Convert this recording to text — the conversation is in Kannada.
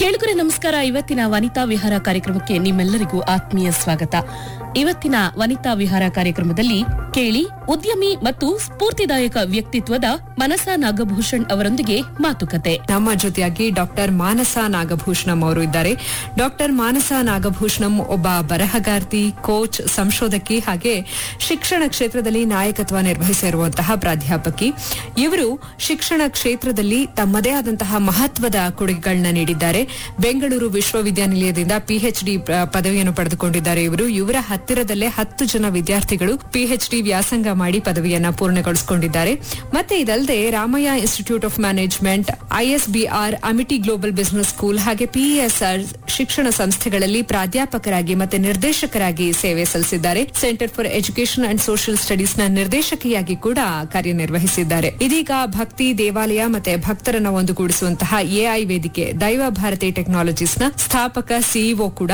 ಕೇಳುಗರೆ ನಮಸ್ಕಾರ ಇವತ್ತಿನ ವನಿತಾ ವಿಹಾರ ಕಾರ್ಯಕ್ರಮಕ್ಕೆ ನಿಮ್ಮೆಲ್ಲರಿಗೂ ಆತ್ಮೀಯ ಸ್ವಾಗತ ಇವತ್ತಿನ ವನಿತಾ ವಿಹಾರ ಕಾರ್ಯಕ್ರಮದಲ್ಲಿ ಕೇಳಿ ಉದ್ಯಮಿ ಮತ್ತು ಸ್ಫೂರ್ತಿದಾಯಕ ವ್ಯಕ್ತಿತ್ವದ ಮನಸ ನಾಗಭೂಷಣ್ ಅವರೊಂದಿಗೆ ಮಾತುಕತೆ ನಮ್ಮ ಜೊತೆಯಾಗಿ ಡಾಕ್ಟರ್ ಮಾನಸ ನಾಗಭೂಷಣಂ ಅವರು ಇದ್ದಾರೆ ಡಾಕ್ಟರ್ ಮಾನಸ ನಾಗಭೂಷಣಂ ಒಬ್ಬ ಬರಹಗಾರ್ತಿ ಕೋಚ್ ಸಂಶೋಧಕಿ ಹಾಗೆ ಶಿಕ್ಷಣ ಕ್ಷೇತ್ರದಲ್ಲಿ ನಾಯಕತ್ವ ನಿರ್ವಹಿಸಿರುವಂತಹ ಪ್ರಾಧ್ಯಾಪಕಿ ಇವರು ಶಿಕ್ಷಣ ಕ್ಷೇತ್ರದಲ್ಲಿ ತಮ್ಮದೇ ಆದಂತಹ ಮಹತ್ವದ ಕೊಡುಗೆಗಳನ್ನ ನೀಡಿದ್ದಾರೆ ಬೆಂಗಳೂರು ವಿಶ್ವವಿದ್ಯಾನಿಲಯದಿಂದ ಪಿಎಚ್ಡಿ ಪದವಿಯನ್ನು ಪಡೆದುಕೊಂಡಿದ್ದಾರೆ ಇವರು ಇವರ ಹತ್ತಿರದಲ್ಲೇ ಹತ್ತು ಜನ ವಿದ್ಯಾರ್ಥಿಗಳು ಪಿಎಚ್ಡಿ ವ್ಯಾಸಂಗ ಮಾಡಿ ಪದವಿಯನ್ನ ಪೂರ್ಣಗೊಳಿಸಿಕೊಂಡಿದ್ದಾರೆ ಮತ್ತೆ ಇದಲ್ಲದೆ Ramaiah institute of management ISBR Amity global business school ಹಾಗೆ ಪಿಇಎಸ್ಆರ್ ಶಿಕ್ಷಣ ಸಂಸ್ಥೆಗಳಲ್ಲಿ ಪ್ರಾಧ್ಯಾಪಕರಾಗಿ ಮತ್ತೆ ನಿರ್ದೇಶಕರಾಗಿ ಸೇವೆ ಸಲ್ಲಿಸಿದ್ದಾರೆ centre for education and social studies ನ ನಿರ್ದೇಶಕಿಯಾಗಿ ಕೂಡ ಕಾರ್ಯನಿರ್ವಹಿಸಿದ್ದಾರೆ ಇದೀಗ ಭಕ್ತಿ ದೇವಾಲಯ ಮತ್ತೆ ಭಕ್ತರನ್ನ ಒಂದುಗೂಡಿಸುವಂತಹ ಎಐ ವೇದಿಕೆ ದೈವ ಭಾರತಿ ಟೆಕ್ನಾಲಜೀಸ್ ನ ಸ್ಥಾಪಕ ಸಿಇಒ ಕೂಡ